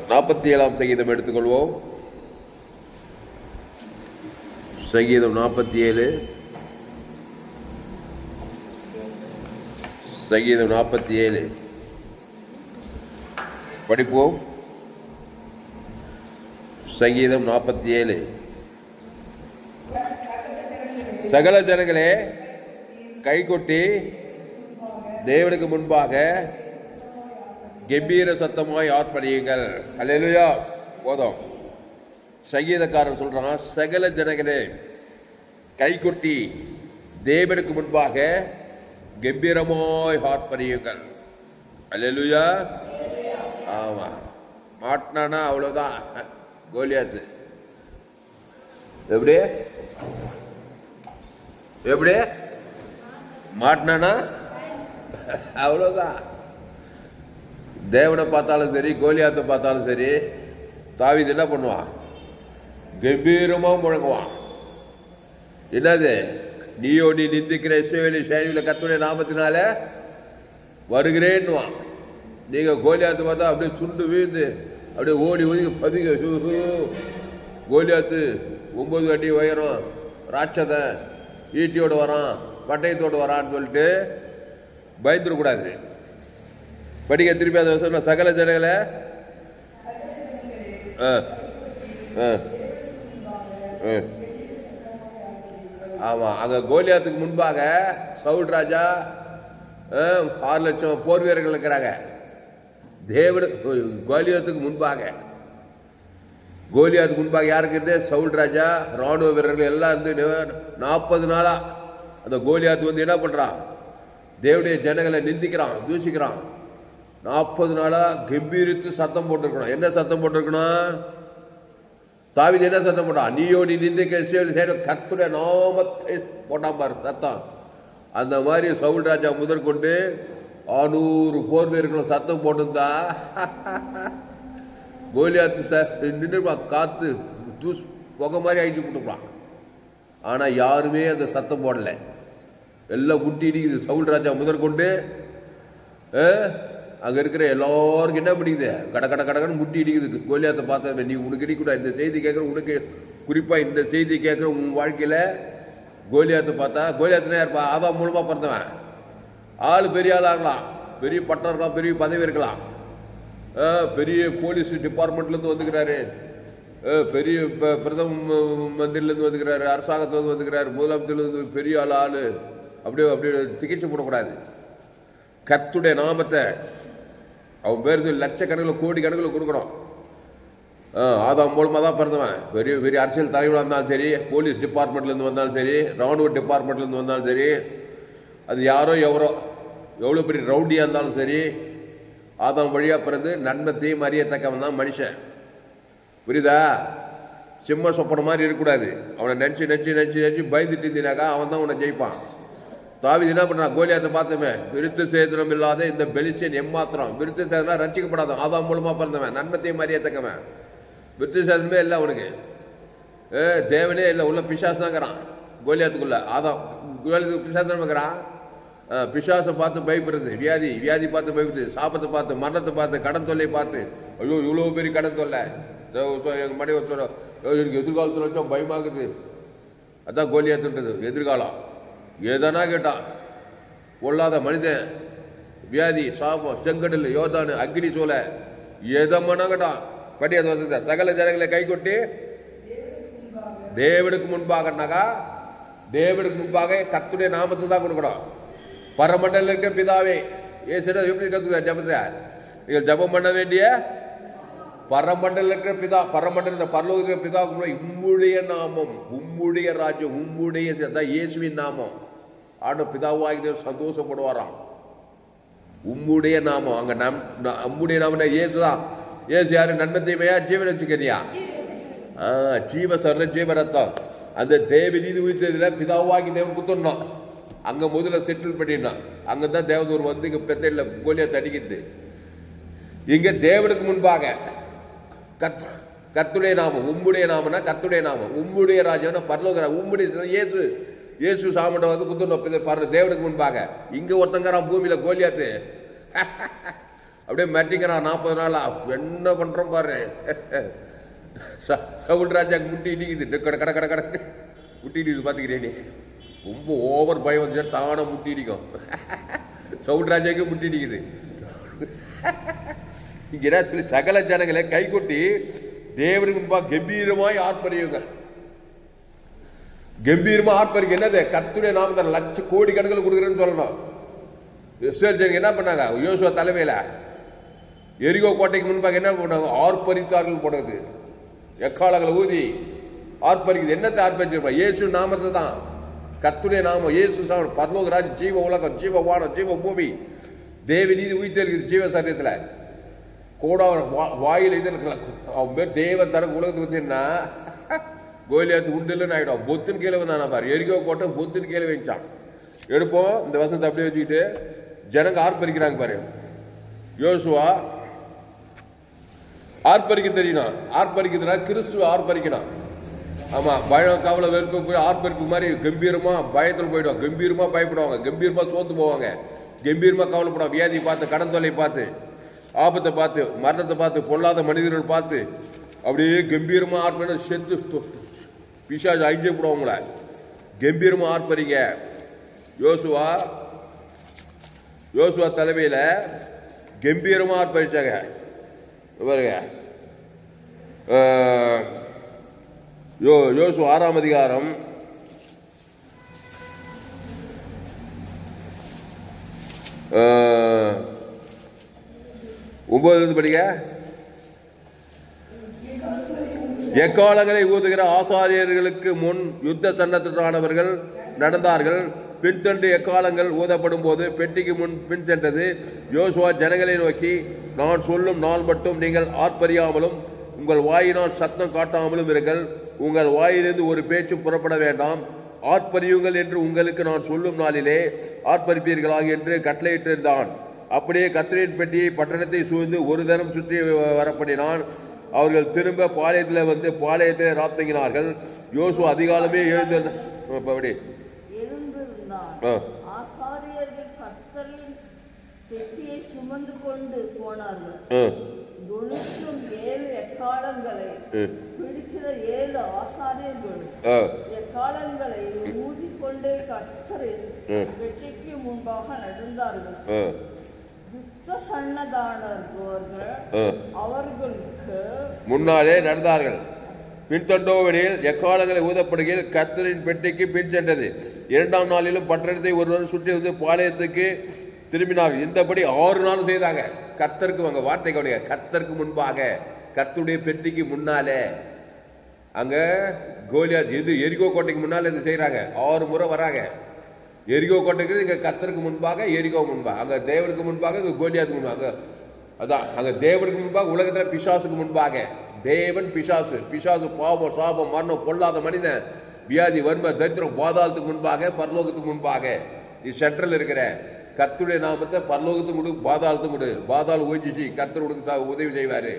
நாற்பத்தி ஏழாம் சங்கீதம் எடுத்துக்கொள்வோம் சங்கீதம் நாற்பத்தி ஏழு சங்கீதம் நாற்பத்தி ஏழு படிப்போம் சங்கீதம் நாற்பத்தி ஏழு சகல ஜனங்களே கைகொட்டி தேவனுக்கு முன்பாக கம்பீர சத்தமாய் ஆர்ப்பரியுங்கள் அல்லேலூயா போதும் சங்கீதக்காரன் சொல்றான் சகல ஜனங்களே கைகொட்டி தேவனுக்கு முன்பாக கம்பீரமாய் ஆர்ப்பரியுங்கள் அல்லேலூயா ஆமா மாட்டினானா அவ்வளவுதான் கோலியாத்து எப்படி எப்படி மாட்டினானா அவ்வளவுதான் தேவனை பார்த்தாலும் சரி கோலியாத்தை பார்த்தாலும் சரி தாவீது என்ன பண்ணுவான் கம்பீரமா முழங்குவான் என்னது நீயோ நீ நிந்திக்கிற இஸ்ரவேலி சேனியில் கத்துடைய நாமத்தினால வருகிறேன்னுவான் நீங்க கோலியாத்து பார்த்தா அப்படியே சுண்டு வீழ்ந்து அப்படியே ஓடி ஒதுங்கி பதுங்க ஹூ, ஹூ. கோலியாத்து ஒன்பது அடி உயரம் ராட்சதன் ஈட்டியோடு வரான் பட்டயத்தோடு வரான்னு சொல்லிட்டு பயந்துடக்கூடாது படிக்க திருப்பி அதை சொன்ன சகல ஜனங்களை ஆ ஆ ஆ ஆமாம் அங்கே கோலியாத்துக்கு முன்பாக சவுல் ராஜா ஆ, ஆறு லட்சம் போர் வீரர்கள் இருக்கிறாங்க தேவனு கோலியாத்துக்கு முன்பாக கோலியாத்துக்கு முன்பாக யாருக்கு இருந்து சவுல் ராஜா ராணுவ வீரர்கள் எல்லாம் இருந்து நாற்பது நாளா அந்த கோலியாத்து வந்து என்ன பண்றான் தேவனுடைய ஜனங்களை நிந்திக்கிறான் தூஷிக்கிறான் நாற்பது நாளா கம்பீரித்து சத்தம் போட்டிருக்கணும் என்ன சத்தம் போட்டிருக்கணும் தாவிது என்ன சத்தம் போட்டான் நீயோ நீ நிந்திக்க இஸ்ரவேல் செய்கிற கர்த்தருடைய நாமத்தை போட்டான் பாரு சத்தம் அந்த மாதிரி சவுல் ராஜா முதற்கொண்டு ஆநூறு போர் வீரர்களும் சத்தம் போட்டிருந்தா கோலியாத்து சார் நின்றுப்பா காத்து தூஸ் புகை மாதிரி அழிச்சு விட்டுப்பான் ஆனால் யாருமே அந்த சத்தம் போடலை எல்லாம் முட்டி இடிக்குது சவுல் ராஜா முதற்கொண்டு அங்கே இருக்கிற எல்லாருக்கும் என்ன பிடிக்குது கட கட கடகன்னு முட்டி இடிக்குது கோலியாத்தை பார்த்தா நீ உனக்கு இடிக்கூடாது இந்த செய்தி கேட்குற உனக்கு குறிப்பாக இந்த செய்தி கேட்குற உன் வாழ்க்கையில் கோலியாத்தை பார்த்தா கோலியாத்துனா இருப்பா ஆதாம் மூலமாக பிறந்தவன் ஆள் பெரிய ஆள் ஆகலாம் பெரிய பட்டம் இருக்கலாம் பெரிய பதவி இருக்கலாம் ஆ, பெரிய போலீஸ் டிபார்ட்மெண்ட்லேருந்து வந்துக்கிறாரு ஆ, பெரிய ப- பிரதம மந்திரிலேருந்து வந்துக்கிறாரு அரசாங்கத்துலேருந்து வந்துக்கிறாரு முதலமைச்சர்லேருந்து பெரிய ஆள் ஆள் அப்படியே அப்படியே திகைச்சு போடக்கூடாது கர்த்துடைய நாமத்தை அவன் பேர் சொல்லி லட்சக்கணக்கில் கோடி கணக்கில் கொடுக்குறோம் ஆ, ஆதாம் மூலமாக தான் பிறந்தவன் பெரிய பெரிய அரசியல் தலைவராக இருந்தாலும் சரி போலீஸ் டிபார்ட்மெண்ட்லேருந்து வந்தாலும் சரி ராணுவ டிபார்ட்மெண்ட்லேருந்து வந்தாலும் சரி அது யாரோ எவரோ எவ்வளோ பெரிய ரவுடியாக இருந்தாலும் சரி ஆதாம் வழியாக பிறந்து நன்மை தீம் அறியத்தக்கவன் தான் மனுஷன் புரியுதா சிம்ம சொப்பன மாதிரி இருக்கக்கூடாது அவனை நினச்சி நினச்சி நினச்சி நினச்சி பயந்துட்டு இருந்தீனாக்கா அவன் தான் உன்னை ஜெயிப்பான் தாவிது என்ன பண்ணான் கோலியாத்தை பார்த்தமே விருத்த சேதனம் இல்லாத இந்த பெலிஸ்டியன் எம்மாத்திரம் விருத்த சேதனம் ரசிக்கப்படாத ஆதாம் மூலமாக பிறந்தவன் நன்மத்தையும் அறியத்தக்கவன் விருத்த சேதனமே இல்லை அவனுக்கு ஏ தேவனே இல்லை உள்ள பிசாசு தாங்கிறான் கோலியாத்துக்குள்ள ஆதாம் கோலியாத்துக்கு பிசாசு இருக்கிறான் பிசாசை பார்த்து பயப்படுறது வியாதி வியாதி பார்த்து பயப்படுது சாபத்தை பார்த்து மரணத்தை பார்த்து கடன் தொல்லை பார்த்து ஐயோ இவ்வளோ பெரிய கடன் தொல்லை இதோ சொ- எங்க மனைவி சொல்கிறோம் எனக்கு எதிர்காலத்தில் வச்சா பயமாகுது அதான் கோலியாத்துன்றது எதிர்காலம் எதனா கேட்டான் பொல்லாத மனிதன் வியாதி சாபம் செங்கடல் யோதானு அக்னி சோலை எதமனா கேட்டான் படி அது வந்து சகல ஜனங்களை கை கொட்டி தேவனுக்கு முன்பாகனாக்கா தேவனுக்கு முன்பாக கர்த்தருடைய நாமத்தை தான் கொடுக்கணும் பரமண்டல இருக்க பிதாவே ஏசுடா எப்படி கத்துக்க ஜபத்தை நீங்கள் ஜபம் பண்ண வேண்டிய பரமண்டல இருக்கிற பிதா பரமண்டல பரலோக இருக்கிற பிதாவுக்கு முன்னாடி உம்முடைய நாமம் உம்முடைய ராஜ்யம் உம்முடைய அதான் இயேசுவின் நாமம் ஆன பிதாவாகி தேவன் சந்தோஷப்படுவாராம் உம்முடைய நாமம் அங்க நம் ந- உம்முடைய நாமம் இயேசு தான் இயேசு யாரு நன்மை தீமையா ஜீவன் வச்சுக்கிறியா ஆ ஜீவ சரண ஜீவ ரத்தம் அந்த தேவ நீதி உயிர்த்ததுல பிதாவாகி தேவன் குத்துடணும் அங்க முதல்ல செட்டில் பண்ணிடணும் அங்க தான் தேவதூர் வந்து இங்க பெத்தையில கோலியா தடிக்குது இங்க தேவனுக்கு முன்பாக கத் கத்துடைய நாமம் உம்முடைய நாமம்னா கத்துடைய நாமம் உம்முடைய ராஜ்யம்னா பரலோக ரா- உம்முடைய இயேசு இயேசு சாமண்ட வந்து குத்து நொப்பது பாரு தேவனுக்கு முன்பாக இங்க ஒருத்தங்கிறான் பூமியில கோலியாத்து அப்படியே மிரட்டிக்கிறான் நாற்பது நாளா என்ன பண்றோம் பாரு ச- சவுல் ராஜாக்கு முட்டி இடிக்குது டக்கு கட கட கட கட முட்டி இடிக்குது பார்த்துக்கிறேன் நீ ரொம்ப ஓவர் பயம் வந்துச்சு தானே முட்டி இடிக்கும் சவுல் ராஜாக்கு முட்டி இடிக்குது இங்க என்ன சொல்லி சகல ஜனங்களை கைகொட்டி தேவனுக்கு முன்பாக கம்பீரமாய் ஆர்ப்பரியுங்கள் கம்பீரமா ஆர்ப்பரிக்க என்னது கத்துடைய நாமத்தை லட்ச கோடி கணக்கில் கொடுக்குறேன்னு சொல்லணும் இஸ்ரேல் ஜனங்க என்ன பண்ணாங்க யோசுவா தலைமையில எரிகோ கோட்டைக்கு முன்பாக என்ன பண்ணாங்க ஆர்ப்பரித்தார்கள் போனது எக்காலங்களை ஊதி ஆர்ப்பரிக்குது என்னத்தை ஆர்ப்பரிச்சிருப்பா இயேசு நாமத்தை தான் கத்துடைய நாமம் இயேசு சாமம் பரலோகராஜ் ஜீவ உலகம் ஜீவ வானம் ஜீவ பூமி தேவி நீதி உயிர்த்தெழுக்குது ஜீவ சரீரத்தில் கூட வாயில் இது அவன் பேர் தேவ தனக்கு உலகத்துக்கு வந்துன்னா கோலியாத்து உண்டுலன்னு ஆயிடும் பொத்துன்னு கீழே வந்தானா பாரு எரிகோ கோட்டை பொத்துன்னு கீழே வச்சான் எடுப்போம் இந்த வசனத்தை அப்படியே வச்சுக்கிட்டு ஜனங்க ஆர்ப்பரிக்கிறாங்க பாரு யோசுவா ஆர்ப்பரிக்க தெரியணும் ஆர்ப்பரிக்கிறதுனா கிறிஸ்துவ ஆர்ப்பரிக்கணும் ஆமா பயம் கவலை வெறுப்பு போய் ஆர்ப்பரிப்பு மாதிரி கம்பீரமா பயத்தில் போயிடுவாங்க கம்பீரமா பயப்படுவாங்க கம்பீரமா சோத்து போவாங்க கம்பீரமா கவலைப்படுவாங்க வியாதி பார்த்து கடன் தொல்லை பார்த்து ஆபத்தை பார்த்து மரணத்தை பார்த்து பொல்லாத மனிதர்கள் பார்த்து அப்படியே கம்பீரமா ஆர்ப்பரி செத்து தொ- பிசாசு அழிஞ்சே போடுவாங்கள கம்பீரமா ஆர்ப்பரிங்க யோசுவா யோசுவா தலைமையில கம்பீரமா ஆர்ப்பரிச்சாங்க பாருங்க அஹ், யோ யோசு ஆறாம் அதிகாரம் அஹ், ஒன்பதுல இருந்து படிங்க எக்காலங்களை ஊதுகிற ஆசாரியர்களுக்கு முன் யுத்த சன்னத்திற்கானவர்கள் நடந்தார்கள் பின்தொன்று எக்காலங்கள் ஊதப்படும் போது பெட்டிக்கு முன் பின் சென்றது யோசுவா ஜனங்களை நோக்கி நான் சொல்லும் நாள் மட்டும் நீங்கள் ஆர்ப்பரியாமலும் உங்கள் வாயினால் சத்தம் காட்டாமலும் இருங்கள் உங்கள் வாயிலிருந்து ஒரு பேச்சு புறப்பட வேண்டாம் ஆர்ப்பரியுங்கள் என்று உங்களுக்கு நான் சொல்லும் நாளிலே ஆர்ப்பரிப்பீர்களாக என்று கட்டளையிட்டிருந்தான் அப்படியே கத்திரியின் பெட்டியை பட்டணத்தை சூழ்ந்து ஒரு தரம் சுற்றி வரப்படினான் அவர்கள் திரும்ப பாளையத்தில் வந்து பாளையத்தில் ராத்தங்கினார்கள் யோசு அதிகாலமே எழுந்து இப்ப அப்படி எழுந்திருந்தான் ஆ. ஆசாரியர்கள் கர்த்தரின் பெட்டியை சுமந்து கொண்டு போனார்கள் ஆ, தொண்ணூற்றும் ஏழு எக்காலங்களை ஆ, பிடிக்கிற ஏழு ஆசாரியர்கள் ஆ, எக்காலங்களை ஊதிக்கொண்டே கர்த்தரின் ஆ. பெட்டிக்கு முன்பாக நடந்தார்கள் ஆ, யுத்த சன்னதானவர்கள் ஆ. அவர்களுக்கு முன்னாலே நடந்தார்கள் பின்தொண்டோவெனில் எக்காலங்களை ஊதப்படுகையில் கர்த்தரின் பெட்டிக்கு பின் சென்றது இரண்டாம் நாளிலும் பட்டணத்தை ஒருவர் சுற்றி வந்து பாளையத்துக்கு திரும்பினார்கள் இந்தபடி ஆறு நாள் செய்தாங்க கத்தருக்கு வாங்க வார்த்தை கவனிங்க கத்தருக்கு முன்பாக கர்த்தருடைய பெட்டிக்கு முன்னாலே அங்க கோலியாத் எது எரிகோ கோட்டைக்கு முன்னால இது செய்றாங்க ஆறு முறை வராங்க எரிகோ கோட்டைக்கு இங்க கத்தருக்கு முன்பாக எரிகோ முன்பாக அங்க தேவனுக்கு முன்பாக இங்க கோலியாத்துக்கு முன்பாக அங்க அதான் அங்க தேவனுக்கு முன்பாக உலகத்துல பிசாசுக்கு முன்பாக தேவன் பிசாசு பிசாசு பாவம் சாபம் மரணம் பொல்லாத மனிதன் வியாதி வறுமை தரித்திரம் பாதாளத்துக்கு முன்பாக பரலோகத்துக்கு முன்பாக நீ சென்ட்ரல் இருக்கிற கர்த்தருடைய நாமத்தை பரலோகத்துக்கு கொடு பாதாளத்துக்கு கொடு பாதாளம் ஓய்ஞ்சிச்சு கர்த்தர் உனக்கு சா- உதவி செய்வாரு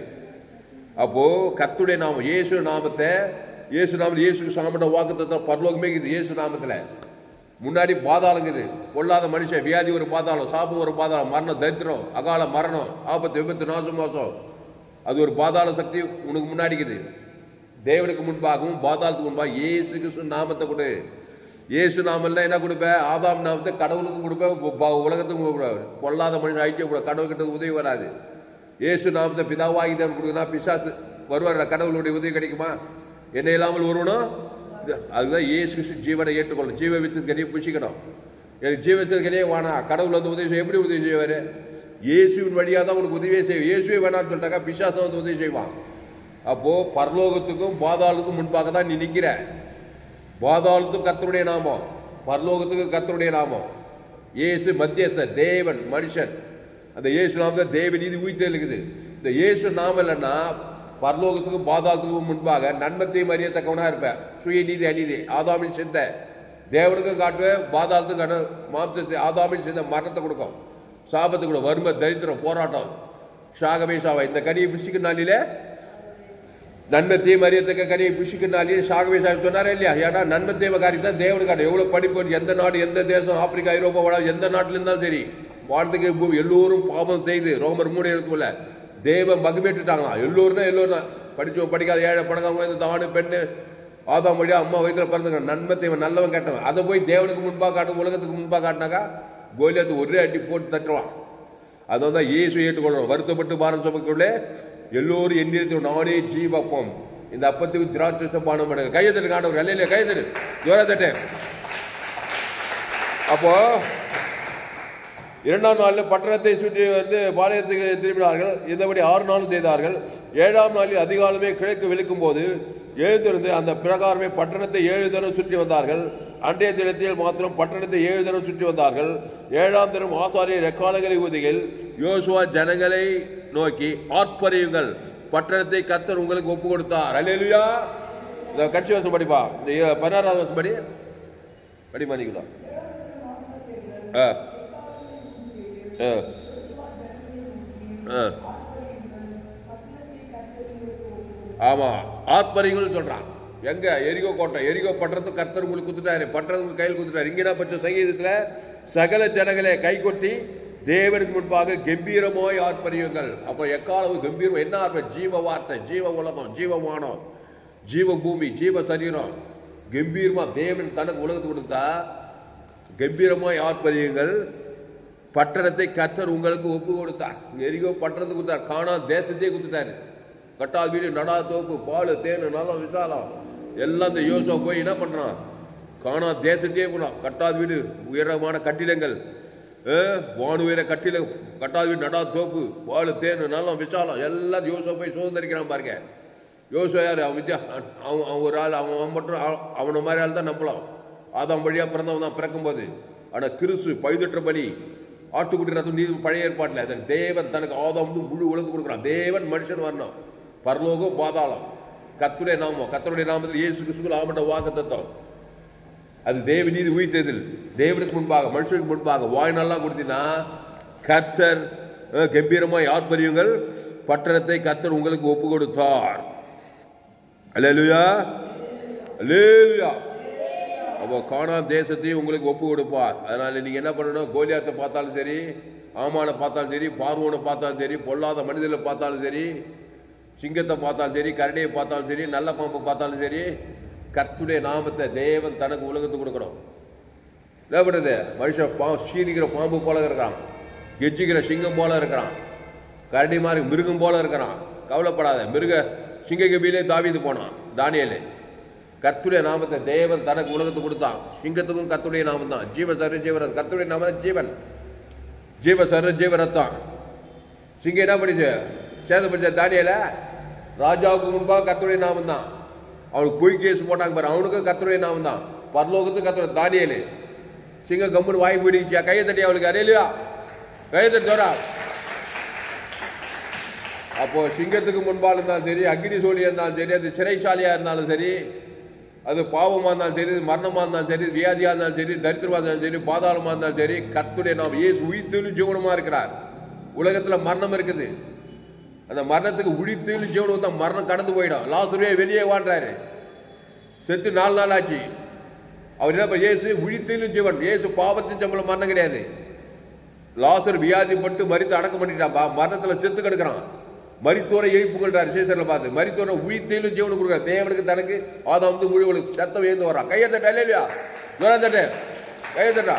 அப்போ கர்த்தருடைய நாமம் இயேசு நாமத்தை இயேசு நாமம் இயேசுக்கு சாமிட்ட வாக்குத்தத்தை பரலோகமே இருக்குது இயேசு நாமத்துல முன்னாடி பாதாளங்குது பொல்லாத மனுஷன் வியாதி ஒரு பாதாளம் சாபம் ஒரு பாதாளம் மரணம் தரித்திரம் அகால மரணம் ஆபத்து விபத்து நாசம் மோசம் அது ஒரு பாதாள சக்தி உனக்கு முன்னாடி இருக்குது தேவனுக்கு முன்பாகவும் பாதாளத்துக்கு முன்பாக இயேசு கிறிஸ்து நாமத்தை கொடு இயேசு நாமெல்லாம் என்ன கொடுப்பேன் ஆதாம் நாமத்தை கடவுளுக்கும் கொடுப்பேன் ப- ப- உலகத்துக்கும் கொடுப்பேன் பொல்லாத மனுஷன் ஐக்கிய கூட கடவுள்கிட்ட உதவி வராது இயேசு நாமத்தை பிதாவாகி தான் கொடுக்குனா பிசாசு வருவார் கடவுளுடைய உதவி கிடைக்குமா என்ன இல்லாமல் வருவனும் அதுதான் இயேசு கிறிஸ்து ஜீவனை ஏற்றுக்கொள்ளணும் ஜீவ வித்தற்கனையே புஷிக்கணும் எனக்கு ஜீவ வித்தற்கனையே வேணா கடவுள் வந்து உதவி செய்ய எப்படி உதவி செய்வார் இயேசுவின் வழியாக தான் உனக்கு உதவியே செய்யும் இயேசுவே வேணாம்னு சொல்லிட்டாக்கா பிசாசம் வந்து உதவி செய்வான் அப்போ பரலோகத்துக்கும் பாதாளத்துக்கும் முன்பாக தான் நீ நிற்கிற பாதாளத்துக்கும் கத்தருடைய நாமம் பரலோகத்துக்கு கத்தருடைய நாமம் இயேசு மத்தியஸ்தர் தேவன் மனுஷன் அந்த இயேசு நாமத்தை தேவ நீதி உயிர்த்தல் இருக்குது இந்த இயேசு நாமம் இல்லைன்னா பரலோகத்துக்கும் பாதாளத்துக்கும் முன்பாக நன்மத்தையும் அறியத்தக்கவனா இருப்பேன் சுய நீதி அநீதி ஆதாமின் சிந்த தேவனுக்கும் காட்டுவேன் பாதாளத்துக்கும் கண மாம்சத்தை ஆதாமின் சிந்த மரணத்தை கொடுக்கும் சாபத்தை கூட வறுமை தரித்திரம் போராட்டம் சாகவே சாவா இந்த கனியை பிசிக்கும் நாளிலே நன்மை தீமை அறியத்தக்க கனியை புஷிக்கினாலே சாகவே சாமி சொன்னாரே இல்லையா ஏன்னா நன்மை தீமை காரியம் தான் தேவனுக்கான எவ்வளோ படிப்பு எந்த நாடு எந்த தேசம் ஆப்பிரிக்கா ஐரோப்பா வள எந்த நாட்டில் இருந்தாலும் சரி வானத்துக்கு பூமி எல்லோரும் பாவம் செய்து ரோமர் மூணு இடத்துல தேவ மகிமேட்டுட்டாங்களாம் எல்லோரும் எல்லோரும் தான் படிச்சவன் படிக்காத ஏழை பணக்காரங்க இந்த தானு பெண்ணு ஆதாம் வழியா அம்மா வயிற்றுல பிறந்தங்க நன்மை தேவன் நல்லவன் கேட்டவன் அதை போய் தேவனுக்கு முன்பாக காட்டும் உலகத்துக்கு முன்பாக காட்டினாக்கா கோலியாத்து ஒரே அடி போட்டு தட்டுவான் அதை தான் இயேசு ஏற்றுக்கொள்ளணும் வருத்தப்பட்டு பாரம் சபைக்குள்ளே எல்லோரும் எண்ணிருத்தோம் நானே ஜீவப்பம் இந்த அப்பத்துக்கு திராட்சை பானம் பண்ணுங்க கையத்தட்டு காண்டவர் அல்லையில கையத்தட்டு ஜோரா தட்டு அப்போ இரண்டாம் நாளில் பட்டணத்தை சுற்றி வந்து பாளையத்துக்கு திரும்பினார்கள் இந்தபடி ஆறு நாளும் செய்தார்கள் ஏழாம் நாளில் அதிகாலமே கிழக்கு விழுக்கும் போது எழுந்திருந்து அந்த பிரகாரமே பட்டணத்தை ஏழு தரம் சுற்றி வந்தார்கள் அன்றைய தினத்தில் மாத்திரம் பட்டணத்தை ஏழு தரம் சுற்றி வந்தார்கள் ஏழாம் தினம் ஆசாரிய ரெக்காலங்களை ஊதிகள் யோசுவா ஜனங்களை நோக்கி ஆர்ப்பரியுங்கள் பட்டணத்தை கத்தர் உங்களுக்கு ஒப்பு கொடுத்தார் அல்லேலுயா இந்த கட்சி வருஷம் படிப்பா இந்த பதினாறாவது வருஷம் படி படி பண்ணிக்கலாம் ஆ ஆ ஆ ஆமா ஆத்மரிகள் சொல்றான் எங்க எரிகோ கோட்டை எரிகோ பட்டணத்து கர்த்தர் உங்களுக்கு குத்துட்டாரு பட்டணத்துக்கு கையில் குத்துட்டாரு இங்கே பட்ச சங்கீதத்துல சகல ஜனங்களே கை கொட்டி தேவனுக்கு முன்பாக கம்பீரமாய் ஆர்ப்பரியுங்கள் அப்போ எக்காலவு கம்பீரம் என்ன ஆர்ப்பம் ஜீவ வார்த்தை ஜீவ உலகம் ஜீவ வானம் ஜீவ பூமி ஜீவ சரீரம் கம்பீரமா தேவன் தனக்கு உலகத்துக்கு கொடுத்தா கம்பீரமாய் ஆர்ப்பரியுங்கள் பட்டணத்தை கத்தர் உங்களுக்கு ஒப்பு கொடுத்தார் எரிகோ பட்டணத்தை கொடுத்தார் காணா தேசத்தையே கொடுத்துட்டாரு கட்டால் வீடு நடா தோப்பு பால் தேனு நலம் விசாலம் எல்லாம் இந்த யோசா போய் என்ன பண்றான் காணா தேசத்தையே போனான் கட்டாத வீடு உயரமான கட்டிடங்கள் அஹ், வானு உயர கட்டிட கட்டாத வீடு நடா தோப்பு பால் தேனு நலம் விசாலம் எல்லாம் யோசா போய் சுதந்திரிக்கிறான் பாருங்க யோசா யார் அவன் வித்யா அவன் அவன் ஒரு ஆள் அவன் அவன் மட்டும் அவ- அவனை மாதிரி ஆள் தான் நம்பலாம் ஆதாம் வழியா பிறந்தவன் தான் பிறக்கும்போது ஆனா கிறிஸ்து பழுதற்ற பலி ஆட்டுக்குட்டி ரத்தம் நீதி பழைய ஏற்பாட்டில் அதன் தேவன் தனக்கு ஆதாம் வந்து முழு உலகத்து கொடுக்குறான் தேவன் மனுஷன் வரணும் பரலோகம் பாதாளம் கத்துடைய நாமம் கத்தருடைய நாமத்தில் இயேசு கிறிஸ்துக்குள் ஆமட்ட வாக்கு தத்துவம் அது தேவ நீதி உயிர்த்ததில் தேவனுக்கு முன்பாக மனுஷனுக்கு முன்பாக வாய் நல்லா கொடுத்தீங்கன்னா கத்தர் அஹ், கம்பீரமாய் ஆர்ப்பரியுங்கள் பட்டணத்தை கத்தர் உங்களுக்கு ஒப்பு கொடுத்தார் அல்லேலூயா அல்லேலூயா அப்போ காணா தேசத்தையும் உங்களுக்கு ஒப்பு கொடுப்பார் அதனால நீங்க என்ன பண்ணணும் கோலியாத்தை பார்த்தாலும் சரி ஆமானை பார்த்தாலும் சரி பார்வோனை பார்த்தாலும் சரி பொல்லாத மனிதர்களை பார்த்தாலும் சரி சிங்கத்தை பார்த்தாலும் சரி கரடியை பார்த்தாலும் சரி நல்ல பாம்பை பார்த்தாலும் சரி கர்த்துடைய நாமத்தை தேவன் தனக்கு உலகத்துக்கு கொடுக்கணும் என்ன பண்ணுறது மனுஷன் பா சீரிக்கிற பாம்பு போல இருக்கிறான் கெஜிக்கிற சிங்கம் போல இருக்கிறான் கரடி மாதிரி மிருகம் போல இருக்கிறான் கவலைப்படாத மிருக சிங்க கபிலே தாவிது போனான் தானியலே கத்துடைய நாமத்தை தேவன் தனக்கு உலகத்துக்கு கொடுத்தான் சிங்கத்துக்கும் கத்துடைய நாமம் தான் ஜீவ சர ஜீவரத் கத்துடைய நாமம் தான் ஜீவன் ஜீவ சர ஜீவரத்தான் சிங்கம் என்ன பண்ணிச்சு சேதப்பட்ட தானியல ராஜாவுக்கு முன்பாக கத்துடைய நாமம் தான் அவனுக்கு பொய் கேஸ் போட்டாங்க பாரு அவனுக்கும் கத்துடைய நாமம் தான் பரலோகத்துக்கு கத்துடைய தானியலு சிங்கம் கம்முன்னு வாய் பிடிச்சியா கையை தட்டி அவளுக்கு அறையிலையா கையை தட்டி சொல்றா அப்போ சிங்கத்துக்கு முன்பாக இருந்தாலும் சரி அக்னி சோழியா இருந்தாலும் சரி அது சிறைச்சாலையா இருந்தாலும் சரி அது பாவமா இருந்தாலும் சரி மரணமா இருந்தாலும் சரி வியாதியா இருந்தாலும் சரி தரித்திரமா இருந்தாலும் சரி பாதாளமா இருந்தாலும் சரி கர்த்துடைய நாம் இயேசு உயிர்த்தெழும் ஜீவனமா இருக்கிறார் உலகத்துல மரணம் இருக்குது அந்த மரணத்துக்கு உழித்தெழும் ஜீவனம் தான் மரணம் கடந்து போயிடும் லாசுருவே வெளியே வாழ்றாரு செத்து நாலு நாள் ஆச்சு அவர் என்ன பண்ண- இயேசு உழித்தெழும் ஜீவன் இயேசு பாவத்தின் சம்பளம் மரணம் கிடையாது லாசர் வியாதிப்பட்டு மரித்து அடக்கம் பண்ணிட்டான்பா மரணத்துல செத்து கிடக்குறான் மரித்தோரை எழுப்புகள்றாரு சேசரில் பார்த்து மரித்தோரை உயிர்த்தேலும் ஜீவனு கொடுக்குறாரு தேவனுக்கு தனக்கு ஆதாம் வந்து முழுவலுக்கு சத்தம் ஏந்து வரான் கையை தட்ட இல்லையா ஜோரம் தட்டு கையை தட்டா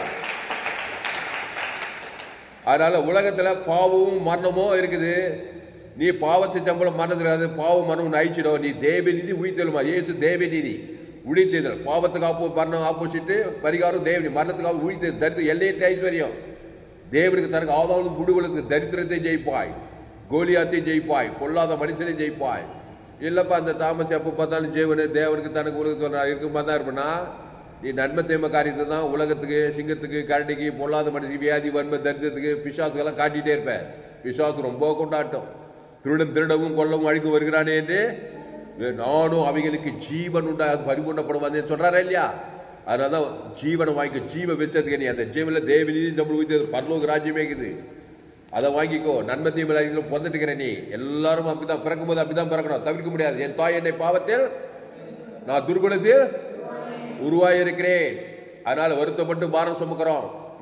அதனால உலகத்துல பாவமும் மரணமும் இருக்குது நீ பாவத்தை சம்பளம் மரணத்துக்காது பாவம் மரணம் அழிச்சிடும் நீ தேவ நீதி உயிர்த்தெழுமா இயேசு தேவ நீதி உழித்தேதல் பாவத்துக்கு ஆப்போ மரணம் ஆப்போசிட்டு பரிகாரம் தேவனி மரணத்துக்கு உழித்தது தரித்து எல்லையற்ற ஐஸ்வர்யம் தேவனுக்கு தனக்கு ஆதாவும் முடுவலுக்கு தரித்திரத்தை ஜெயிப்பாய் கோலியாத்தை ஜெயிப்பாய் பொல்லாத மனுஷனை ஜெயிப்பாய் இல்லப்பா அந்த தாமஸ் எப்போ பார்த்தாலும் ஜெயவனு தேவனுக்கு தனக்கு உலகத்து சொல்றா இருக்குமா தான் இருப்பனா நீ நன்மை தேம காரியத்தை தான் உலகத்துக்கு சிங்கத்துக்கு கரடிக்கு பொல்லாத மனுஷன் வியாதி வன்மை தரித்திரத்துக்கு பிசாசுக்கெல்லாம் காட்டிகிட்டே இருப்பேன் பிசாசு ரொம்ப கொண்டாட்டம் திருடன் திருடவும் கொல்லவும் அழிக்க வருகிறானே என்று நானும் அவைகளுக்கு ஜீவன் உண்டா பரிபூர்ணப்படுவான்னு சொல்றாரா இல்லையா அதனால தான் ஜீவனை வாங்கிக்கோ ஜீவ வச்சதுக்கு நீ அந்த ஜீவனில் தேவநீதி நம்மளுக்கு உயிர்த்தது பரலோக ராஜ்யமே இருக்குது அதை வாங்கிக்கோ நன்மை தீமை அதிகம் பொந்துட்டுக்கிற நீ எல்லாரும் அப்படிதான் பிறக்கும்போது அப்படிதான் பிறக்கணும் தவிர்க்க முடியாது என் தாய் என்னை பாவத்தில் நான் துர்குணத்தில் உருவாயிருக்கிறேன் அதனால வருத்தப்பட்டு பாரம் சுமக்கிறோம்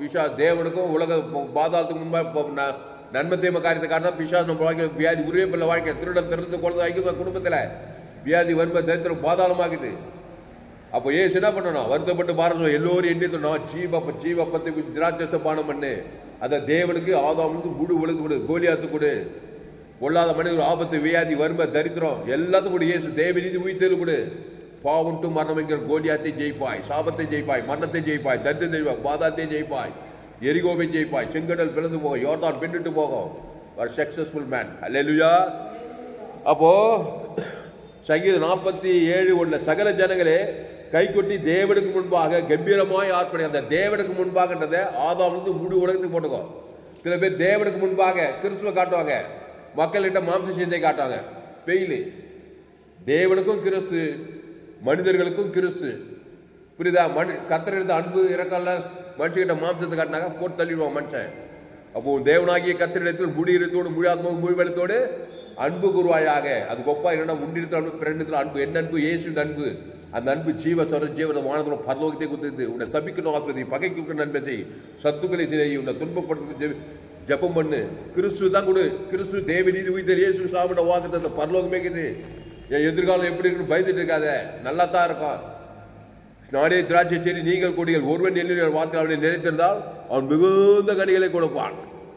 பிஷா தேவனுக்கும் உலக ப- பாதாளத்துக்கு முன்பாக இப்போ ந- நன்மை தீமை காரியத்தை காட்டினா பிஷா நம்ம வாழ்க்கை வியாதி உருவே பிள்ளை வாழ்க்கை திருடம் திறந்து குழந்தை வைக்கும் குடும்பத்தில் வியாதி வறுமை தரித்திரம் பாதாளமாக்குது அப்போ ஏசு என்ன பண்ணணும் வருத்தப்பட்டு பாரசம் எல்லோரும் எண்ணி நான் ஜீவப்ப ஜீவப்பத்தை திராட்சை பானம் பண்ணு அதை தேவனுக்கு ஆதாமுக்கு முழு உலகத்து கொடு கோலியாத்து கொடு பொல்லாத மனிதர் ஆபத்து வியாதி வறுமை தரித்திரம் எல்லாத்துக்கும் கொடு இயேசு தேவநீதி உயிர்த்தெழு கொடு பாவம் டு மரணம் என்கிற கோலியாத்தை ஜெயிப்பாய் சாபத்தை ஜெயிப்பாய் மரணத்தை ஜெயிப்பாய் தரித்திரத்தை ஜெயிப்பாய் பாதாத்தை ஜெயிப்பாய் எரிகோவை ஜெயிப்பாய் செங்கடல் பிளந்து போகும் யோர்தான் பின்னிட்டு போகும் ஒரு சக்சஸ்ஃபுல் மேன் அல்லேலூயா அப்போ சங்கீதம் நாற்பத்தி ஏழு உள்ள சகல ஜனங்களே கைகொட்டி தேவனுக்கு முன்பாக கம்பீரமாய் ஆர்ப்பணி அந்த தேவனுக்கு முன்பாகன்றதை ஆதாமிலிருந்து முழு உலகத்துக்கு போட்டுக்கோ சில பேர் தேவனுக்கு முன்பாக கிறிஸ்துவ காட்டுவாங்க மக்கள்கிட்ட மாம்ச சிந்தை காட்டுவாங்க பெயிலு தேவனுக்கும் கிறிஸ்து மனிதர்களுக்கும் கிறிஸ்து புரியுதா மனு கத்தர் இருந்த அன்பு இறக்கம்ல மனுஷங்கிட்ட மாம்சத்தை காட்டினாங்க போட்டு தள்ளிடுவான் மனுஷன் அப்போ தேவனாகிய கத்திரிடத்தில் முடியிறத்தோடு முழு ஆத்மாவும் முழு வெள்ளத்தோடு அன்பு குருவாயாக அது கொப்பா என்னன்னா முன்னிடத்தில் அன்பு பிறனிடத்தில் அன்பு என்ன அன்பு இயேசுவின் அன்பு அந்த அன்பு ஜீவ சொர ஜீவன வானத்தில் பரலோகத்தை குத்துது உன்னை சபிக்கணும் ஆஸ்வதி பகைக்கு நன்மை செய் சத்துக்களை செய் உன்னை துன்பப்படுத்து ஜெபம் பண்ணு கிறிஸ்து தான் கொடு கிறிஸ்து தேவ நீதி உயிர் இயேசு சாமிட வாக்குத்த பரலோகமே இருக்குது என் எதிர்காலம் எப்படி இருக்குன்னு பயந்துட்டு இருக்காத நல்லா தான் இருக்கும் நானே திராட்சை செடி நீங்கள் கொடிகள் ஒருவன் எண்ணில் வார்த்தை அவனை நிலைத்திருந்தால் அவன் மிகுந்த கனிகளை கொடுப்பான்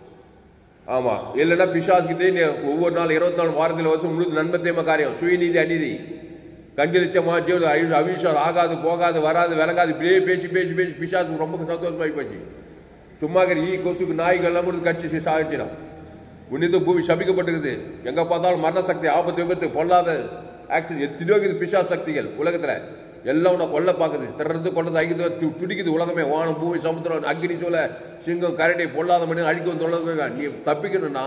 ஆமா இல்லைன்னா பிசாஸ்கிட்டே நீ ஒவ்வொரு நாள் இருபத்தி நாலு வாரத்தில் வருஷம் முழு நன்மத்தேம காரியம் சுயநீதி அநீதி கண்களிச்சமா ஜீவன் அவி- அவிஷம் ஆகாது போகாது வராது விளங்காது இப்படியே பேசி பேசி பேசி பிசாசுக்கு ரொம்ப சந்தோஷமாகி போச்சு சும்மா இருக்கிற ஈ கொசுக்கு நாய்கள்லாம் கூட கட்சி சாதிச்சிடும் உன்னித பூமி சபிக்கப்பட்டிருக்குது எங்க பார்த்தாலும் மரண சக்தி ஆபத்து விபத்து பொல்லாத ஆக்சிடென்ட் எத்தனையோ இருக்குது பிசா சக்திகள் உலகத்துல எல்லாம் உன்னை கொல்ல பார்க்குது திறந்து கொண்டது ஐந்து து- துடிக்குது உலகமே வானம் பூமி சமுத்திரம் அக்னி சோல சிங்கம் கரடி பொல்லாத மணி அழிக்கும் தொலை நீ தப்பிக்கணும்னா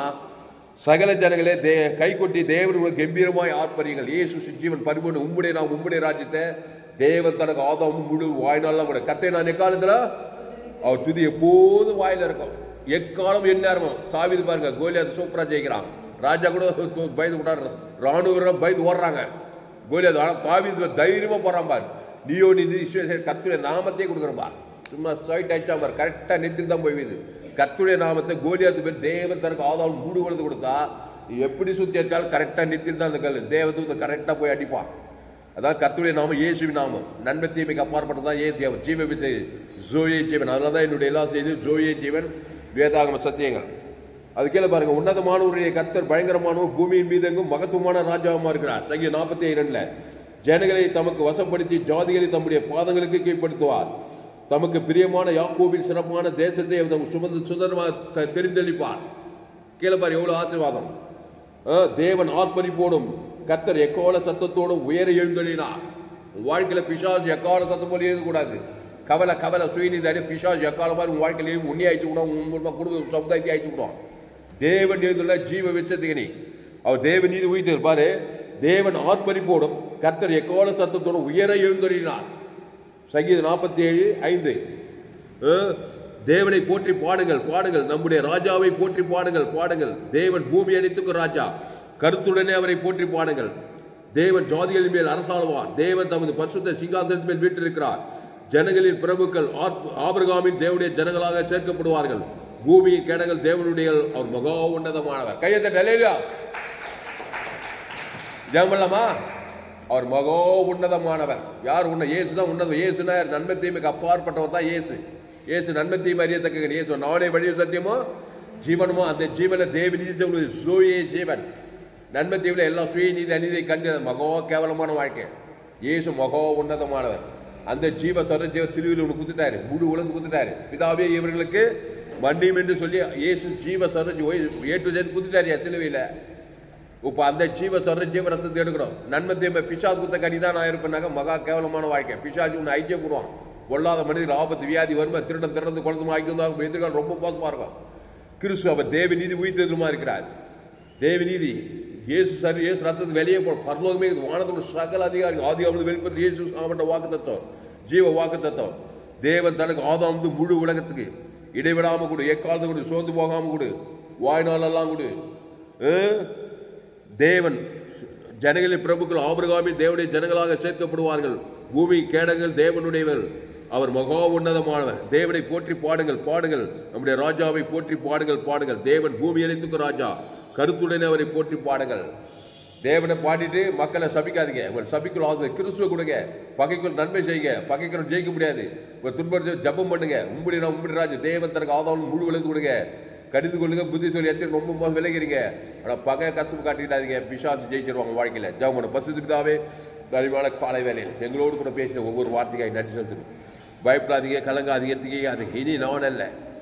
சகல ஜனங்களே தே கை கொட்டி தேவனுடைய கம்பீரமாய் ஆர்ப்பரியுங்கள் இயேசு ஜீவன் பரிபூர்ண உம்முடைய நாம் உம்முடைய ராஜ்யத்தை தேவன் தனக்கு ஆதாம் முழு வாய்நாள்லாம் கூட கத்தை நான் எக்காலத்துல அவர் துதி எப்போதும் வாயில இருக்கும் எக்காலம் எந்நேரமும் சாவிது பாருங்க கோலியாத் சூப்பரா ஜெயிக்கிறான் ராஜா கூட தோ- பயந்து விட்டாரு ராணுவ வீரர் பயந்து ஓடுறாங்க கோலியாத் ஆனா தாவீது தைரியமா போறான் பார் நீயோ நிதி கத்துடைய நாமத்தையே கொடுக்குறேன் பார் சும்மா சைட் அடிச்சா பார் கரெக்டா நெத்தில் தான் போய் வீது கத்துடைய நாமத்தை கோலியாத்து பேர் தேவன் தனக்கு ஆதாரம் மூடு வளர்த்து கொடுத்தா நீ எப்படி சுத்தி அடிச்சாலும் கரெக்டா நெத்தில் தான் அந்த கல் தேவதூதன் கரெக்டா போய் அடிப்பான் அதான் கர்த்தருடைய நாமம் இயேசுவின் நாமம் நன்மை தீமைக்கு அப்பாற்பட்டதான் ஏசு அவர் ஜீவ வித்தை ஜோயே ஜீவன் அதனால தான் என்னுடைய எல்லா செய்தியும் ஜோயே ஜீவன் வேதாகம சத்தியங்கள் அது கீழே பாருங்க உன்னதமானவருடைய கர்த்தர் பயங்கரமானவர் பூமியின் மீது எங்கும் மகத்துவமான ராஜாவுமா இருக்கிறார் சங்கி நாற்பத்தி இரண்டுல ஜனங்களை தமக்கு வசப்படுத்தி ஜாதிகளை தம்முடைய பாதங்களுக்கு கீழ்ப்படுத்துவார் தமக்கு பிரியமான யாக்கோபின் சிறப்பான தேசத்தை அவர் சுமந்து சுதந்திரமாக த- தெரிந்தளிப்பார் கீழே பாரு எவ்வளவு ஆசீர்வாதம் ஆ, தேவன் ஆர்ப்பரிப்போடும் கத்தர் எக்கால சத்தத்தோடும் உயர எழுந்தொழினார் உன் வாழ்க்கையில பிசாசு எக்கால சத்தம் போல எழுதக்கூடாது கவலை கவலை சுயநீதி அடி பிசாசு எக்கால மாதிரி உன் வாழ்க்கையில உன்னி அழிச்சு விடும் உன் மூலமா குடும்ப சமுதாயத்தை அழிச்சு விடும் தேவன் எழுந்துள்ள ஜீவ வெச்சத்துக்கு நீ அவர் தேவ நீதி உயிர் பாரு தேவன் ஆர்ப்பரிப்போடும் கத்தர் எக்கால சத்தத்தோடும் உயர எழுந்தொழினார் சங்கீதம் நாற்பத்தி ஏழு ஐந்து அஹ், தேவனை போற்றி பாடுங்கள் பாடுங்கள் நம்முடைய ராஜாவை போற்றி பாடுங்கள் பாடுங்கள் தேவன் பூமி அனைத்துக்கும் ராஜா கருத்துடனே அவரை போற்றி பாடுங்கள் தேவன் ஜாதிகளின் மேல் அரசாளுவார் தேவன் தமது பரிசுத்த சிங்காசனத்தின் மேல் வீற்றிருக்கிறார் ஜனங்களின் பிரபுக்கள் ஆத்- ஆபிரகாமின் தேவனுடைய ஜனங்களாக சேர்க்கப்படுவார்கள் பூமியின் கேடங்கள் தேவனுடைய அவர் மகா உன்னதமானவர் கையத்தை நிலையிலா ஜெபம்லாமா அவர் மகோ உன்னதமானவர் யார் உன்ன இயேசு தான் உன்னதம் இயேசுனா யார்? நன்மை தீமைக்கு அப்பாற்பட்டவர் தான் இயேசு இயேசு நன்மை தீமை அறியத்தக்க இயேசு நானே வழி சத்தியமோ ஜீவனமோ அந்த ஜீவன தேவ நீதி சூயே ஜீவன் நன்மை தீவில எல்லாம் சுய நீதி அநீதியை கண்டு மகோ கேவலமான வாழ்க்கை இயேசு மகோ உன்னதமானவர் அந்த ஜீவ சரஜீவர் சிலுவையில் ஒன்று குத்துட்டாரு முழு உலந்து குத்துட்டாரு பிதாவே இவர்களுக்கு மன்னியும் என்று சொல்லி இயேசு ஜீவ சரஜி ஏ டு ஜெட் குத்துட்டாரு சிலுவையில் இப்போ அந்த ஜீவ சொல்ற ஜீவ ரத்தத்தை எடுக்கணும் நன்மை தீமை பிசாசு குத்த கனி தான் நான் இருப்பேனாக்க மகா கேவலமான வாழ்க்கை பிசாசு உன்னை ஐக்கியம் போடுவான் பொல்லாத மனிதர் ஆபத்து வியாதி வறுமை திருடம் திறந்து குழந்தை ஆகியிருந்தாங்க எதிர்காலம் ரொம்ப மோசமா இருக்கும் கிறிஸ்து அவர் தேவ நீதி உயிர்த்தெழுமா இருக்கிறார் தேவ நீதி இயேசு சரி இயேசு ரத்தத்தை வெளியே போ பரலோகமே இருக்குது. வானத்தோட சகல அதிகாரி ஆதி அவனது வெளிப்பட்டு இயேசு அவன் வாக்கு தத்துவம் ஜீவ வாக்கு தத்துவம் தேவன் தனக்கு ஆதாம் முழு உலகத்துக்கு இடைவிடாம கொடு எக்காலத்து கொடு சோர்ந்து போகாம கொடு வாய்நாளெல்லாம் கொடு அஹ்? தேவன் ஜனங்களின் பிரபுக்கள் ஆபிரகாமின் தேவனுடைய ஜனங்களாக சேர்க்கப்படுவார்கள் பூமி கேடங்கள் தேவனுடையவர்கள் அவர் மகா உன்னதமானவர் தேவனை போற்றி பாடுங்கள் பாடுங்கள் நம்முடைய ராஜாவை போற்றி பாடுங்கள் பாடுங்கள் தேவன் பூமி அனைத்துக்கும் ராஜா கருத்துடனே அவரை போற்றி பாடுங்கள் தேவனை பாடிட்டு மக்களை சபிக்காதீங்க உங்கள் சபிக்குள் ஆசை கிறிஸ்துவ கொடுங்க பகைக்குள் நன்மை செய்யுங்க பகைக்குள் ஜெயிக்க முடியாது உங்கள் துன்பத்தை ஜெபம் பண்ணுங்க உம்படி நான் உம்படி ராஜு தேவன் தனக்கு ஆதாரம் முழு விழுந்து கொடுங்க கடிந்து கொள்ளுங்க புத்தி சொல்லி எச்சரி ரொம்ப ரொம்ப விலகிறீங்க ஆனால் பகை கஷ்டம் காட்டிக்கிட்டாதீங்க பிசாசு ஜெயிச்சிருவாங்க வாழ்க்கையில் ஜெபம் பசு பிதாவே கழிவான காலை வேலையில் எங்களோடு கூட பேசின ஒவ்வொரு வார்த்தைக்காய் நன்றி செலுத்தணும் பயப்படாதீங்க கலங்காதீங்க திகையாதீங்க இனி நான் அல்ல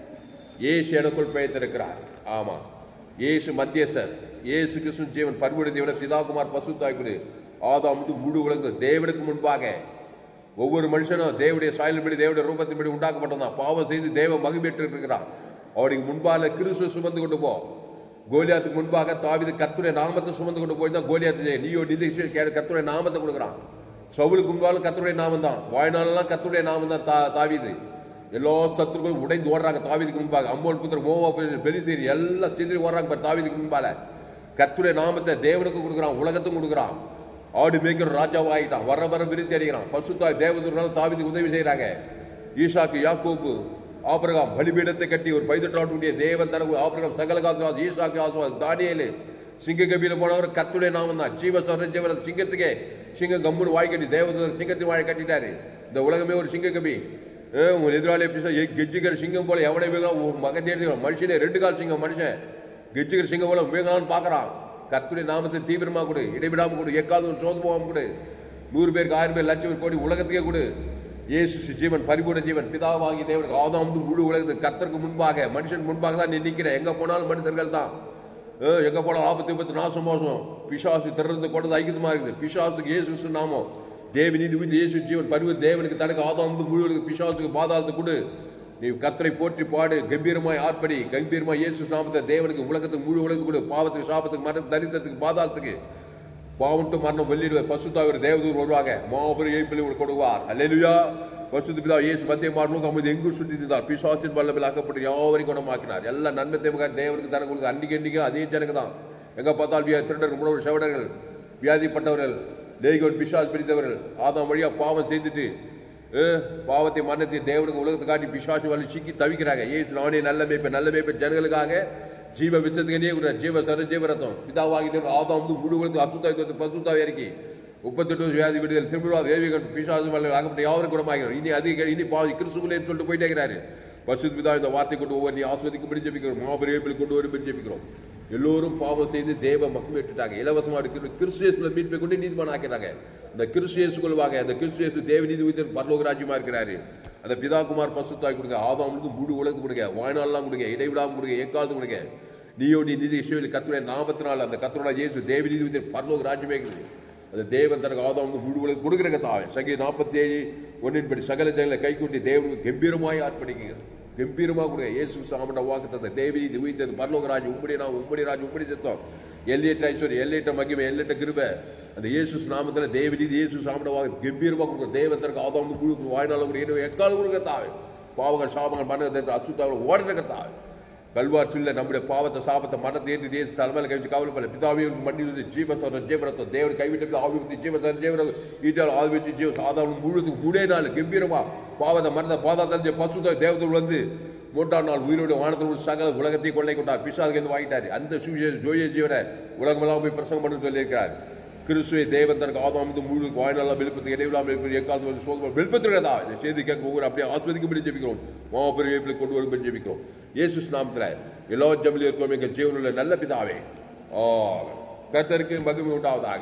இயேசு எனக்குள் பெயர்த்திருக்கிறார் ஆமா இயேசு மத்தியஸ்தர் இயேசு கிறிஸ்து ஜீவன் பரிவுடைய தேவன பிதாகுமார் பசுத்தாய்க்குடு ஆதாம் வந்து முழு உலக தேவனுக்கு முன்பாக ஒவ்வொரு மனுஷனும் தேவனுடைய சாயலின்படி தேவனுடைய ரூபத்தின்படி உண்டாக்கப்பட்டதான் பாவம் செய்து தேவ மகிமேற்று இருக்கிறான் அவனுக்கு முன்பாக கிறிஸ்துவ சுமந்து கொண்டு போ கோலியாத்துக்கு முன்பாக தாவிது கத்துடைய நாமத்தை சுமந்து கொண்டு போய் தான் கோலியாத்து ஜெய. நீயோ நிதி கத்துடைய நாமத்தை கொடுக்குறான் சவுலுக்கு முன்பாலும் கத்துடைய நாமம் தான் வாழ்நாளெல்லாம் கத்துடைய நாமம் தான் தா தாவிது எல்லா சத்துருக்களும் உடைந்து ஓடுறாங்க தாவிதுக்கு முன்பாக அம்மோன் புத்திர மோவா பெரிசேரி எல்லாம் சிதறி ஓடுறாங்க பாரு தாவிதுக்கு முன்பால கத்துடைய நாமத்தை தேவனுக்கு கொடுக்குறான் உலகத்துக்கும் கொடுக்குறான் ஆடு மேய்க்கிற ராஜாவா ஆகிட்டான் வர வர விருத்தி அடிக்கிறான் பசுத்தாய் தேவதூர்னால தாவிதுக்கு உதவி செய்கிறாங்க ஈசாக்கு யாக்கோப்பு ஆபிரகாம் பலிபீடத்தை கட்டி ஒரு பைதட்டாட்டுடைய தேவன் தனக்கு ஆபிரகாம் சகல காத்து ஈசாக்கு ஆசுவாஸ் தானியேலு சிங்க கபியில போனவர் கத்துடைய நாமம் தான் ஜீவ ஜீவன சிங்கத்துக்கே சிங்கம் கம்முன்னு வாய் கட்டி தேவதூதர் சிங்கத்தின் வாய் கட்டிட்டாரு இந்த உலகமே ஒரு சிங்க கபி ஏ, உன் எதிராளி எப்படி சொல்ல, ஏ, கெஜ்ஜிக்கிற சிங்கம் போல எவனை வேகலாம் மகன் தேடி மனுஷனே ரெண்டு கால் சிங்கம் மனுஷன் கெஜ்ஜிக்கிற சிங்கம் போல வேகலாம்னு பார்க்கறான் கத்துடைய நாமத்தை தீவிரமா கொடு இடைவிடாம கொடு எக்காவது ஒரு சோதனை போகாம கொடு நூறு பேருக்கு ஆயிரம் பேர் லட்சம் பேர் கோடி உலகத்துக்கே கொடு இயேசு ஜீவன் பரிபூர்ண ஜீவன் பிதாவாகி தேவனுக்கு ஆதாம் வந்து முழு உலகத்துக்கு கத்தருக்கு முன்பாக மனுஷன் முன்பாக தான் நீ நிற்கிற எங்க போனாலும் மனுஷர்கள் தான் ஏ, எங்க போனாலும் ஆபத்து விபத்து நாசம் மோசம் பிசாசு திறந்து கொண்டது ஐக்கியமா இருக்குது பிசாசுக்கு இயேசு கிறிஸ்து நாமம் தேவி நீதி உயிர் இயேசு ஜீவன் பரிவு தேவனுக்கு தனக்கு ஆதாம் வந்து முழு உலக பிசாசுக்கு பாதாளத்தை கொடு நீ கத்தரை போற்றி பாடு கம்பீரமாய் ஆர்ப்படி கம்பீரமாய் இயேசு நாமத்தை தேவனுக்கு உலகத்துக்கு முழு உலகத்துக்கு கொடு பாவத்துக்கு சாபத்துக்கு மரண தரித்திரத்துக்கு பாதாளத்துக்கு பாவட்டு மரணம் வெளியிடுவார் பசுத்தாவிர தேவதூர் வருவாங்க மாபெரும் ஏய்ப்பில் உங்களுக்கு கொடுவார் அல்லேலுயா பசுத்து பிதா இயேசு மத்திய மாற்றலும் அமைதி எங்கு சுற்றி இருந்தார் பிசாசின் வல்லமில் ஆக்கப்பட்டு யாவரையும் குணமாக்கினார் எல்லா நன்மை தேவகார் தேவனுக்கு தனக்கு கொடுக்க அன்னைக்கு அன்னைக்கு அதே ஜனக்கு தான் எங்க பார்த்தால் வியா திருடர்கள் முடவர் செவடர்கள் வியாதிப்பட்டவர்கள் தேய்கோல் பிசாஸ் பிடித்தவர்கள் ஆதாம் வழியா பாவம் செய்துட்டு அஹ், பாவத்தை மரணத்தை தேவனுக்கு உலகத்தை காட்டி பிசாசு வலி சிக்கி தவிக்கிறாங்க ஏசு நானே நல்ல மேய்ப்ப நல்ல மேய்ப்ப ஜனங்களுக்காக ஜீவ வித்தத்துக்கே கூட ஜீவ சர ஜீவரத்தம் பிதாவாகி தேவன் ஆதாம் வந்து முழு உலகத்து அசுத்தாய் பசுத்தாவை இறக்கி முப்பத்தெட்டு வருஷம் வியாதி விடுதல் திரும்பிடுவார் தேவிகன் பிசாசு வல்ல ஆகப்பட்ட யாவரும் குணமாகிறோம் இனி அதிக இனி பாவி கிறிஸ்துக்குள்ளே சொல்லிட்டு போயிட்டே இருக்கிறாரு பசு பிதா இந்த வார்த்தை கொண்டு ஒவ்வொரு நீ ஆஸ்வதிக்கும்படி ஜெபிக்கிறோம் மாபெரும் கொண்டு வரும்படி ஜெபிக்கிறோம் எல்லோரும் பாவம் செய்து தேவ மகிமைட்டுட்டாங்க இலவசமா இருக்கிற கிறிஸ்துவேசுல மீட்பை கொண்டு நீதிமான் ஆக்கிறாங்க இந்த கிறிஸ்துவேசு கொள்வாங்க அந்த கிறிஸ்துவேசு தேவ நீதி உயிர் பரலோக ராஜ்யமா இருக்கிறாரு அந்த பிதாகுமார் பசுத்தாய் கொடுங்க ஆதாம் வந்து முழு உலகத்து கொடுங்க வாழ்நாள்லாம் கொடுங்க இடைவிடாம கொடுங்க ஏக்காலத்து கொடுங்க நீயோ நீ நிதி இஸ்ரவேல் கத்துடைய நாமத்தினால் அந்த கத்துடைய இயேசு தேவ நீதி உயிர் பரலோக ராஜ்யமே இருக்குது அந்த தேவன் தனக்கு ஆதாம் வந்து முழு உலகம் கொடுக்குற கத்தாவே சங்கி நாற்பத்தி ஏழு ஒன்றின்படி சகல ஜனங்களை கைக்கூட்டி தேவனுக்கு கம்பீரமாய் ஆர்ப்பணிக்கிறது கம்பீரமாக கொடுங்க இயேசு சாமண்ட வாக்கு தந்த தேவி இது உயிர்த்தது பரலோகராஜ் உம்படி நாம் உம்படி ராஜ் உம்படி சித்தம் எல்லையற்ற ஐஸ்வர்யம் எல்லையற்ற மகிமை எல்லையற்ற கிருபை அந்த இயேசு நாமத்தில் தேவதி இயேசு சாமண்ட வாக்கு கம்பீரமாக கொடுக்கும் தேவன் தனக்கு ஆதாம் வந்து முழு வாழ்நாள் கூட எக்காலம் கொடுக்க தாவே பாவங்கள் சாபங்கள் மரணத்தை அசுத்தாவில் ஓடுற கத்தாவே கல்வார் சொல்ல நம்முடைய பாவத்தை சாபத்தை மனத்தை ஏற்றி தேச தலைமையில் கழிச்சு கவலைப்படல பிதாவே மண்ணி வந்து ஜீவசர ஜீவரத்தம் தேவன் கைவிட்டு ஆவித்து ஜீவசர ஜீவன ஈட்டால் ஆவிச்சு ஜீவ சாதாரண முழுது மூடே நாள் கம்பீரமா பாவத்தை மரண பாதாத்த பசுத தேவதூர் வந்து மூன்றாம் நாள் உயிரோடு வானத்தில் உள்ள சகல உலகத்தை கொள்ளை கொண்டார் பிசாதுக்கு வாங்கிட்டாரு அந்த சுவிசேஷ ஜோய ஜீவனை உலகமெல்லாம் போய் பிரசங்கம் பண்ணு சொல்லியிருக்கிறார் கிறிஸ்துவை தேவன் தனக்கு ஆதாம் வந்து முழு வாய்நாளாக விழுப்பத்துக்கு இடைவிழாமல் இருப்பது எக்காலத்து வந்து சோதனை விழுப்பத்துறதா இந்த செய்தி கேட்க ஒவ்வொரு அப்படியே ஆஸ்வதிக்கும்படி ஜெபிக்கிறோம் மாபெரும் ஏப்பில் கொண்டு வரும்படி ஜெபிக்கிறோம் இயேசு நாமத்தில் எல்லா ஜமிலும் இருக்கிறோம் எங்கள் ஜீவனுள்ள நல்ல பிதாவே ஆ கத்தருக்கு மகிமை உண்டாவதாக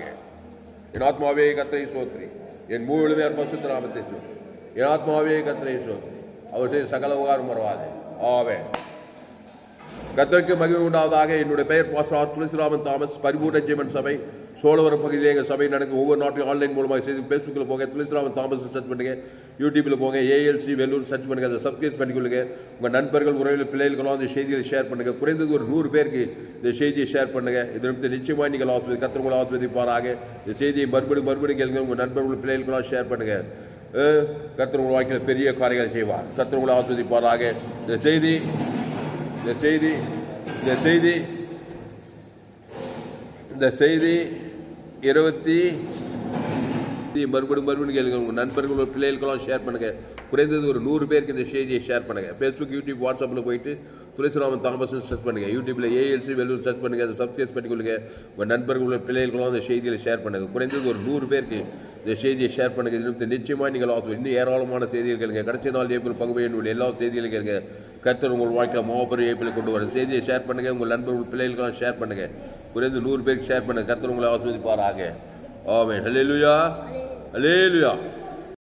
என் ஆத்மாவே கத்தரை சோத்ரி என் முழுமே பசுத்த நாமத்தை சோத்ரி என் ஆத்மாவே கத்தரை சோத்ரி அவர் செய்த சகல உகாரம் வரவாதே ஆவே கத்தருக்கு மகிமை உண்டாவதாக என்னுடைய பெயர் பாஸ்டர் துளசிராமன் தாமஸ் பரிபூர்ண ஜீவன் சபை சோழவரம் பகுதியில் எங்கள் சபை நடக்கும் ஒவ்வொரு நாட்டையும் ஆன்லைன் மூலமாக செய்து ஃபேஸ்புக்கில் போங்க துளசிராமன் தாமஸ் சர்ச் பண்ணுங்க யூடியூப்பில் போங்க ஏஎல்சி வெல்லூர் சர்ச் பண்ணுங்க அதை சப்ஸ்கிரைப் பண்ணிக்கொள்ளுங்க உங்கள் நண்பர்கள் உறவில் பிள்ளைகளுக்கெல்லாம் அந்த செய்திகளை ஷேர் பண்ணுங்க குறைந்தது ஒரு நூறு பேருக்கு இந்த செய்தியை ஷேர் பண்ணுங்க இது நிமித்தம் நிச்சயமாக நீங்கள் ஆஸ்வதி கத்திரங்களை ஆஸ்வதிப்பாராக இந்த செய்தியை மறுபடியும் மறுபடியும் கேளுங்க உங்கள் நண்பர்கள் பிள்ளைகளுக்கெல்லாம் ஷேர் பண்ணுங்க கத்திர உங்கள் வாழ்க்கையில் பெரிய காரியங்களை செய்வார் கத்திர உங்களை ஆஸ்வதிப்பாராக இந்த செய்தி இந்த செய்தி இந்த செய்தி இந்த செய்தி இருபத்தி மறுபடியும் மறுபடியும் கேளுங்க உங்கள் நண்பர்கள் பிள்ளைகளுக்கெல்லாம் ஷேர் பண்ணுங்க குறைந்தது ஒரு நூறு பேருக்கு இந்த செய்தியை ஷேர் பண்ணுங்க ஃபேஸ்புக் யூடியூப் வாட்ஸ்அப்பில் போயிட்டு துளசிராமன் தாமஸ் சர்ச் பண்ணுங்க யூடியூப்ல ஏஎல்சி வெள்ளூர் சர்ச் பண்ணுங்க அதை சப்ஸ்கிரைப் பண்ணிக்கொள்ளுங்க உங்கள் நண்பர்கள் பிள்ளைகளும் அந்த செய்திகளை ஷேர் பண்ணுங்க குறைந்தது ஒரு நூறு பேருக்கு இந்த செய்தியை ஷேர் பண்ணுங்க இது நிமித்தம் நிச்சயமாக நீங்கள் ஆகும் இன்னும் ஏராளமான செய்திகள் கேளுங்க கடைசி நாள் ஏப்ரல் பங்குபையின் உள்ள எல்லா செய்திகளையும் கேளுங்க கர்த்தர் உங்கள் வாழ்க்கையில் மாபெரும் ஏப்பில் கொண்டு வர செய்தியை ஷேர் பண்ணுங்க உங்கள் நண்பர்கள் பிள்ளைகளுக்கெல்லாம் ஷேர் பண்ணுங்க குறைந்து நூறு பேருக்கு ஷேர் பண்ணுங்க கர்த்தர் உங்களை ஆஸ்வதிப்பாராக ஆமென் ஹalleluya ஹalleluya